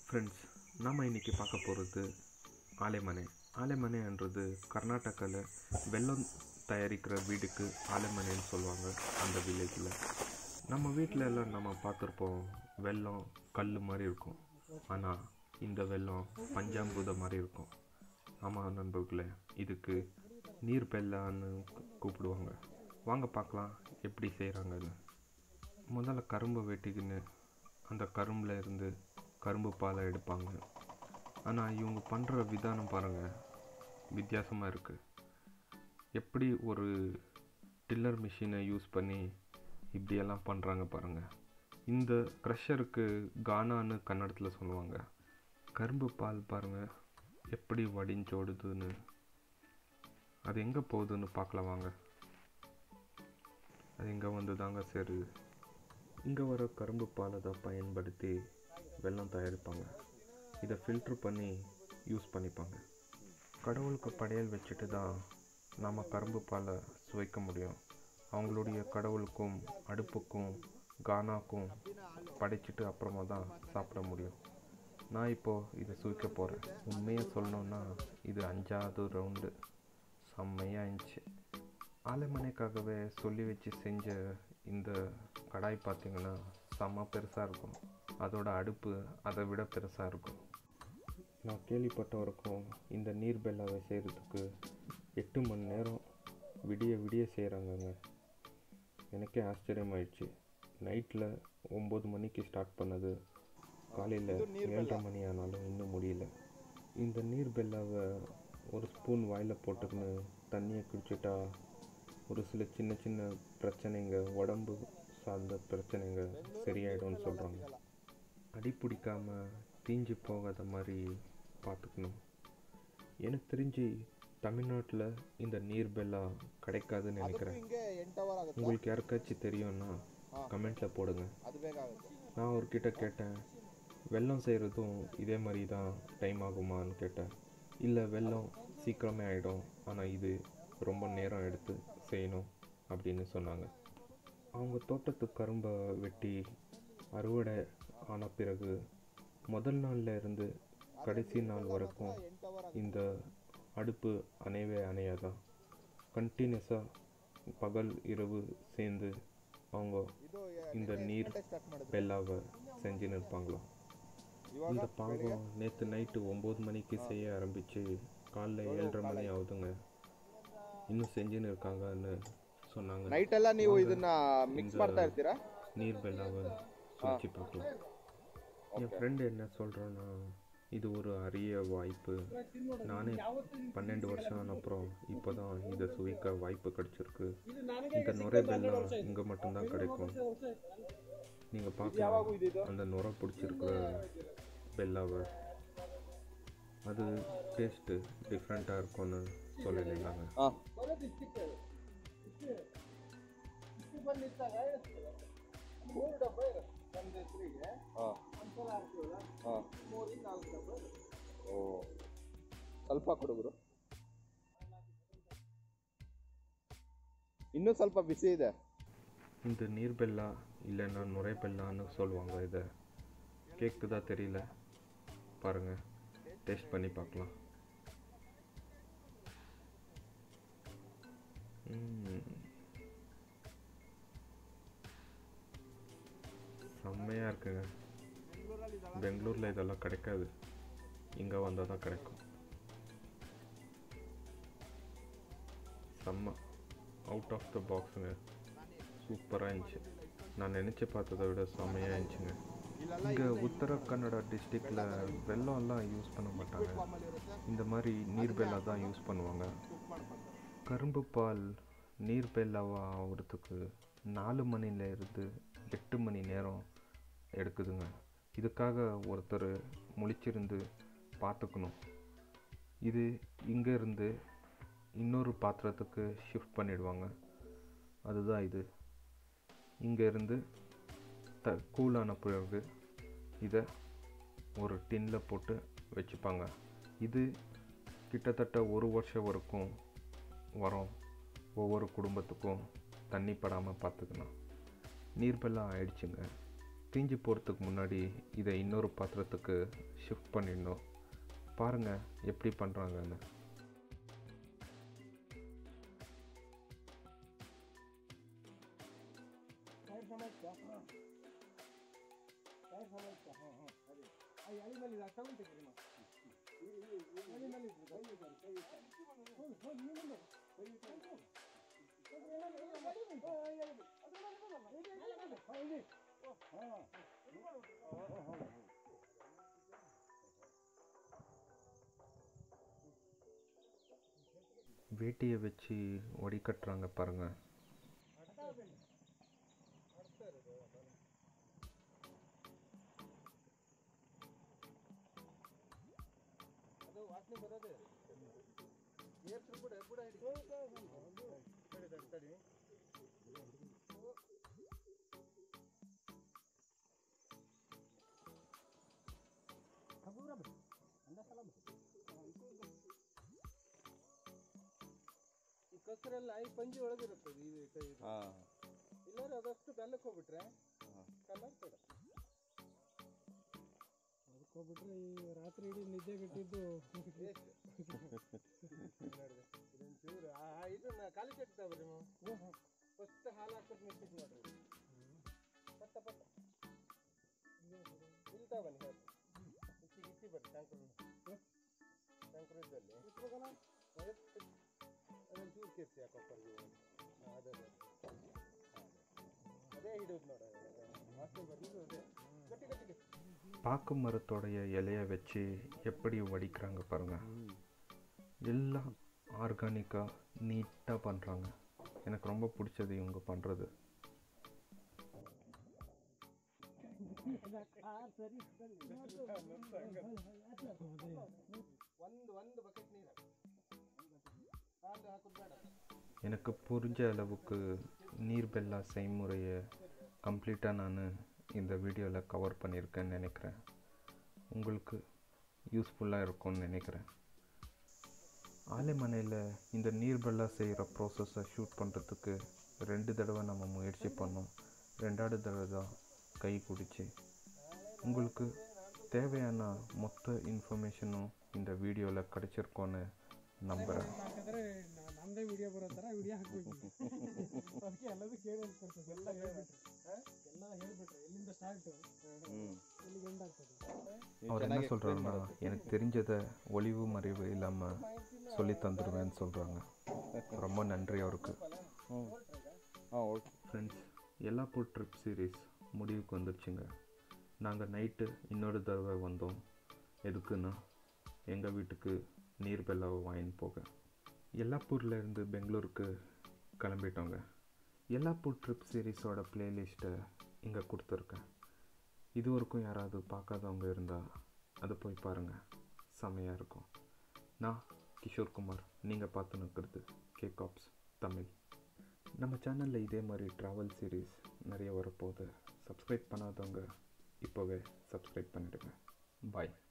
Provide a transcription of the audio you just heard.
Friends நாம் இன்றைக்கி பார்க்க போகிறது ஆலைமனை ஆலைமனைன்றது கர்நாடகாவில் வெல்லம் தயாரிக்கிற வீடுக்கு ஆலைமனைன்னு சொல்லுவாங்க அந்த வில்லேஜில் நம்ம வீட்டில் எல்லாம் நம்ம பார்த்துருப்போம் வெல்லம் கல் மாதிரி இருக்கும் ஆனால் இந்த வெல்லம் பஞ்சாம்பூத மாதிரி இருக்கும் ஆமாம் நண்பர்களே இதுக்கு நீர் பெல்லான்னு கூப்பிடுவாங்க வாங்க பார்க்கலாம் எப்படி செய்கிறாங்கன்னு முதல்ல கரும்பை வெட்டிக்கின்னு அந்த கரும்பில் இருந்து கரும்பு பாலை எடுப்பாங்க ஆனால் இவங்க பண்ணுற விதானம் பாருங்கள் வித்தியாசமாக இருக்குது எப்படி ஒரு டில்லர் மிஷினை யூஸ் பண்ணி இப்படியெல்லாம் பண்ணுறாங்க பாருங்கள் இந்த க்ரஷருக்கு கானான்னு கன்னடத்தில் சொல்லுவாங்க கரும்பு பால் பாருங்கள் எப்படி வடிஞ்சோடுதுன்னு அது எங்கே போகுதுன்னு பார்க்கலாம் வாங்க அது இங்கே வந்து தாங்க சேருது இங்கே வர கரும்பு பாலை தான் பயன்படுத்தி வெல்லம் தயாரிப்பாங்க இதை ஃபில்ட்ரு பண்ணி யூஸ் பண்ணிப்பாங்க கடவுளுக்கு படையல் வச்சுட்டு தான் நாம் கரும்பு பாலை சுவைக்க முடியும் அவங்களுடைய கடவுளுக்கும் அடுப்புக்கும் கானாக்கும் படைச்சிட்டு அப்புறமா தான் சாப்பிட முடியும் நான் இப்போது இதை சுவைக்க போகிறேன் உண்மையாக சொல்லணுன்னா இது அஞ்சாவது ரவுண்டு செம்மையாக இருந்துச்சு ஆலைமனைக்காகவே சொல்லி வச்சு செஞ்ச இந்த கடாய் பார்த்திங்கன்னா செம்ம பெருசாக இருக்கும் அதோட அடுப்பு அதை விட பெருசாக இருக்கும் நான் கேள்விப்பட்ட வரைக்கும் இந்த நீர் பெல்லாவை செய்கிறதுக்கு எட்டு மணி நேரம் விடிய விடிய செய்கிறாங்கங்க எனக்கே ஆச்சரியமாயிடுச்சு நைட்டில் ஒம்பது மணிக்கு ஸ்டார்ட் பண்ணது காலையில் ஏழரை மணி ஆனாலும் இன்னும் முடியல இந்த நீர் பெல்லாவை ஒரு ஸ்பூன் வாயில் போட்டுக்கின்னு தண்ணியை குடிச்சிட்டா ஒரு சில சின்ன சின்ன பிரச்சனைங்க உடம்பு சார்ந்த பிரச்சனைங்க சரியாயிடும்னு சொல்கிறாங்க அடி பிடிக்காமல் தீஞ்சு போகாத மாதிரி பார்த்துக்கணும் எனக்கு தெரிஞ்சு தமிழ்நாட்டில் இந்த நீர் பெல்லா கிடைக்காதுன்னு நினைக்கிறேன் ಹಿಂಗೆ ಎಂಟು ಅವರ್ ಆಗುತ್ತೆ உங்களுக்கு யாருக்காச்சும் தெரியும்னா கமெண்ட்டில் போடுங்க ಅದು ಬೇಗ ಆಗುತ್ತೆ நான் அவர்கிட்ட கேட்டேன் வெல்லம் செய்கிறதும் இதே மாதிரி தான் டைம் ஆகுமான்னு கேட்டேன் இல்லை வெல்லம் சீக்கிரமே ஆகிடும் ஆனால் இது ரொம்ப நேரம் எடுத்து செய்யணும் அப்படின்னு சொன்னாங்க அவங்க தோட்டத்து கரும்பை வெட்டி அறுவடை ஆன பிறகு முதல் நாள்ல இருந்து கடைசி நாள் வரைக்கும் ಎಂಟು ಅವರ್ இந்த அடுப்பு அணையவே அணையாதான் கண்டினியூஸாக பகல் இரவு சேர்ந்து அவங்க ಇದು இந்த நீர் ಸ್ಟಾರ್ಟ್ ಮಾಡಿದ್ರು பெல்லாவை செஞ்சுன்னு இருப்பாங்களாம் ಇವಾಗ இந்த பாகம் நேற்று நைட்டு ஒம்பது மணிக்கு செய்ய ஆரம்பித்து காலைல ஏழரை மணி ஆகுதுங்க இன்னும் செஞ்சுன்னு இருக்காங்கன்னு சொன்னாங்க ನೈಟ್ ಎಲ್ಲ ನೀವು ಇದನ್ನ ಮಿಕ್ಸ್ ಮಾಡ್ತಾ ಇರ್ತೀರಾ நீர் பெல்லாவை சுழிச்சு பார்க்கலாம் என் ஃப்ரெண்டு என்ன சொல்கிறான்னா இது ஒரு அரிய வாய்ப்பு நானே பன்னெண்டு வருஷம் ஆன அப்புறம் இப்போ தான் இதை சுவைக்க வாய்ப்பு கிடைச்சிருக்கு இந்த நுரை பெல்லாம் இங்கே மட்டும்தான் கிடைக்கும் நீங்கள் பார்க்கலாம் அந்த நுரை பிடிச்சிருக்கிற பெல்லாவை அது டேஸ்ட்டு டிஃப்ரெண்ட்டாக இருக்கும்னு சொல்லியிருந்தாங்க ಹಾ ಹಾ ಹಾ ಓ ಸ್ವಲ್ಪ ಕೊಡುಗರು ಇನ್ನೂ ಸ್ವಲ್ಪ ಬಿಸಿ ಇದೆ இந்த நீர் பெல்லா இல்லைன்னா நுரை பெல்லான்னு சொல்லுவாங்க இதை கேக்குதா தெரியல பாருங்க டேஸ்ட் பண்ணி பார்க்கலாம் ம். செம்மையா இருக்குங்க பெங்களூரில் இதெல்லாம் கிடைக்காது இங்கே வந்தால் தான் கிடைக்கும் செம்ம அவுட் ஆஃப் த பாக்ஸுங்க சூப்பராக இருந்துச்சு நான் நினச்சி பார்த்ததை விட செம்மையாக இருந்துச்சுங்க இங்கே உத்தர கன்னடா டிஸ்ட்ரிக்டில் வெள்ளம்லாம் யூஸ் பண்ண மாட்டாங்க இந்த மாதிரி நீர் பெல்லா தான் யூஸ் பண்ணுவாங்க கரும்பு பால் நீர் பெல்லாவா ஆகிறதுக்கு நாலு மணில இருந்து எட்டு மணி நேரம் எடுக்குதுங்க இதுக்காக ஒருத்தர் முழிச்சிருந்து பார்த்துக்கணும் இது இங்கே இருந்து இன்னொரு பாத்திரத்துக்கு ஷிஃப்ட் பண்ணிடுவாங்க அதுதான் இது இங்கே இருந்து த கூலான பிறகு இதை ஒரு டின்னில் போட்டு வச்சுப்பாங்க இது கிட்டத்தட்ட ஒரு வருஷம் வரைக்கும் வரும் ஒவ்வொரு குடும்பத்துக்கும் தண்ணி படாமல் பார்த்துக்கணும் நீர் பெல்லாம் ஆயிடுச்சுங்க தீஞ்சு போகிறதுக்கு முன்னாடி இதை இன்னொரு பாத்திரத்துக்கு ஷிஃப்ட் பண்ணிடணும் பாருங்கள் எப்படி பண்ணுறாங்கன்னு வேட்டியை வச்சு வடிகட்டுறாங்க பாருங்கள் ಈ ಕಸರೆಲ್ಲ ಐ ಪಂಜಿ ಒಳಗಿರುತ್ತದೆ ಇದು ಇದು ಇದು. ಹಾಂ ಇಲ್ಲಾದ್ರೆ ಅದಷ್ಟು ಬೆಲ್ಲಕ್ಕೆ ಹೋಗ್ಬಿಟ್ರೆ ಕಲರ್ ಕೊಡ ಅದಕ್ಕೆ ಹೋಗ್ಬಿಟ್ರೆ ಈ ರಾತ್ರಿ ಇಡೀ ನಿದ್ದೆ ಬಿಟ್ಟಿದ್ದು ಇದೊಂದು ಚೂರು ಆ ಆ ಇದನ್ನ ಖಾಲಿ ಚೆಕ್ತಾವ್ರಿ ನೀವು ಫಸ್ಟ್ ಹಾಲು ಹಾಕೋದು ಮಿಕ್ಸಿಗೆ ನೋಡ್ರಿ ಪಟ್ಟ ಪಟ್ಟ ಇಲ್ತಾ ಬನ್ನಿ ಹೇಳಿ ಇಚ್ಚಿ ಇಚ್ಚಿ ಬರ್ರಿ ಶಂಕರ ಶಂಕರ ಇದ್ದಲ್ಲಿ ಅದೊಂದು ಚೂರು ಕೆತ್ತಿ ಆ ಕೊಪ್ಪರಿಗೆ ಅದೇ ಅದೇ. ಅದೇ ಹಿಡಿಯೋದು ನೋಡ ವಾಸನೆ ಬರ್ಲಿದ್ದು ಅದೇ ಗಟ್ಟಿ ಗಟ್ಟಿ ಗಟ್ಟಿ பாக்கு மரத்தோடைய இலையை வச்சு எப்படி வடிக்கிறாங்க பாருங்கள் எல்லாம் ஆர்கானிக்காக நீட்டாக பண்ணுறாங்க எனக்கு ரொம்ப பிடிச்சது இவங்க பண்ணுறது ಒಂದು ಒಂದು ಬಕೆಟ್ ನೀರು ಹಾಲು ಹಾಕೋದು ಬೇಡ எனக்கு புரிஞ்ச அளவுக்கு நீர் பெல்லா செய்முறையை கம்ப்ளீட்டாக நான் இந்த வீடியோவில் கவர் பண்ணியிருக்கேன்னு நினைக்கிறேன் உங்களுக்கு யூஸ்ஃபுல்லாக இருக்கும்னு நினைக்கிறேன் ஆலைமனையில் இந்த நீர் பெல்லா செய்கிற ப்ராசஸை ஷூட் பண்ணுறதுக்கு ரெண்டு தடவை நம்ம முயற்சி பண்ணோம் ரெண்டாவது தடவை தான் கை குடிச்சு உங்களுக்கு தேவையான மொத்த இன்ஃபர்மேஷனும் இந்த வீடியோவில் கிடச்சிருக்கோன்னு நம்புகிறேன் ಹಾಕಿದ್ರೆ ನಾ- ನಮ್ದೇ ವಿಡಿಯೋ ಬರೋ ಥರ ವಿಡಿಯೋ ಹಾಕ್ಬೇಕು ಅದಕ್ಕೆ ಎಲ್ಲದೂ ಕೇಳಿ ಅನ್ಕೊಳ್ತದೆ ಎಲ್ಲ ಹೇಳ್ಬಿಟ್ರೆ ಎಲ್ಲ ಹೇಳ್ಬಿಟ್ರೆ ಎಲ್ಲಿಂದ ಸ್ಟಾರ್ಟ್ ಹ್ಞೂ ಎಲ್ಲಿಗೆ ಎಂಡ್ ಆಗ್ತದೆ அவர் என்ன சொல்கிறாருன்னா எனக்கு தெரிஞ்சதை ஒளிவு மறைவு இல்லாமல் சொல்லி தந்துடுவேன்னு சொல்கிறாங்க ரொம்ப நன்றி அவருக்கு ಹ್ಞೂ ಹಾಂ okay friends Yellapur trip series முடிவுக்கு வந்துடுச்சுங்க நாங்கள் நைட்டு இன்னொரு தடவை வந்தோம் எதுக்குன்னா எங்கள் வீட்டுக்கு நீர் பெல்லாவை வாங்கின்னு போக எல்லாப்பூர்ல இருந்து பெங்களூருக்கு கிளம்பிட்டோங்க எல்லாப்பூர் ட்ரிப் சீரீஸோட பிளேலிஸ்ட்டை இங்கே கொடுத்துருக்கேன் இது வரைக்கும் யாராவது பார்க்காதவங்க இருந்தால் அதை போய் பாருங்கள் செமையாக இருக்கும் நான் கிஷோர் குமார் நீங்கள் பார்த்து நிற்கிறது கே காப்ஸ் தமிழ் நம்ம சேனலில் இதே மாதிரி ட்ராவல் சீரீஸ் நிறைய வரப்போகுது சப்ஸ்கிரைப் பண்ணாதவங்க இப்போவே சப்ஸ்கிரைப் பண்ணிடுங்க பாய்